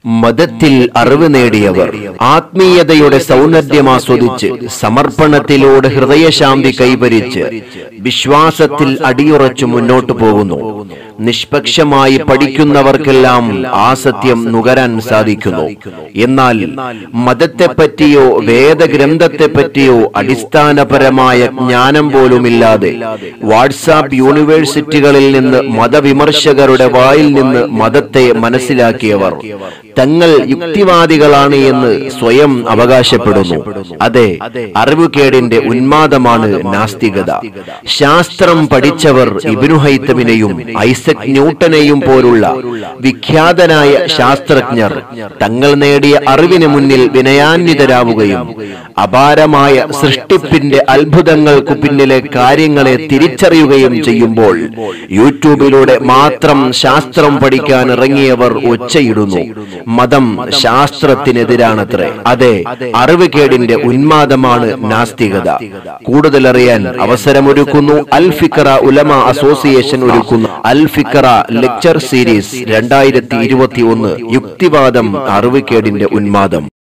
മതത്തിൽ അറിവ് നേടിയവർ ആത്മീയതയുടെ സൗന്ദര്യം ആസ്വദിച്ച് സമർപ്പണത്തിലൂടെ ഹൃദയശാന്തി കൈവരിച്ച് വിശ്വാസത്തിൽ അടിയുറച്ചു മുന്നോട്ടു പോകുന്നു നിഷ്പക്ഷമായി പഠിക്കുന്നവർക്കെല്ലാം ആ സത്യം നുകരാൻ സാധിക്കുന്നു എന്നാൽ മതത്തെപ്പറ്റിയോ വേദഗ്രന്ഥത്തെപ്പറ്റിയോ അടിസ്ഥാനപരമായ ജ്ഞാനം പോലുമില്ലാതെ വാട്സാപ്പ് യൂണിവേഴ്സിറ്റികളിൽ നിന്ന് മതവിമർശകരുടെ വായിൽ നിന്ന് മതത്തെ മനസ്സിലാക്കിയവർ തങ്ങൾ യുക്തിവാദികളാണ് എന്ന് സ്വയം അവകാശപ്പെടുന്നു അതെ അറിവുകേടിന്റെ ഉന്മാദമാണ് നാസ്തികത ശാസ്ത്രം പഠിച്ചവർ ഇബിനു ഹൈത്തമിനെയും ഐസക് ന്യൂട്ടനെയും പോലുള്ള വിഖ്യാതനായ ശാസ്ത്രജ്ഞർ തങ്ങൾ നേടിയ അറിവിന് മുന്നിൽ വിനയാന്വിതരാവുകയും അപാരമായ സൃഷ്ടിപ്പിന്റെ അത്ഭുതങ്ങൾക്കു പിന്നിലെ കാര്യങ്ങളെ തിരിച്ചറിയുകയും ചെയ്യുമ്പോൾ യൂട്യൂബിലൂടെ മാത്രം ശാസ്ത്രം പഠിക്കാൻ ഇറങ്ങിയവർ ഒച്ചയിടുന്നു മതം ശാസ്ത്രത്തിനെതിരാണത്രേ അതെ അറിവുകേടിന്റെ ഉന്മാദമാണ് നാസ്തികത കൂടുതലറിയാൻ അവസരമൊരുക്കുന്നു അൽ ഫിക്കറ ഉലമ അസോസിയേഷൻ ഒരുക്കുന്ന അൽ ഫിക്കറ ലെക്ചർ സീരീസ് രണ്ടായിരത്തി ഇരുപത്തി ഒന്ന് യുക്തിവാദം അറിവുകേടിന്റെ ഉന്മാദം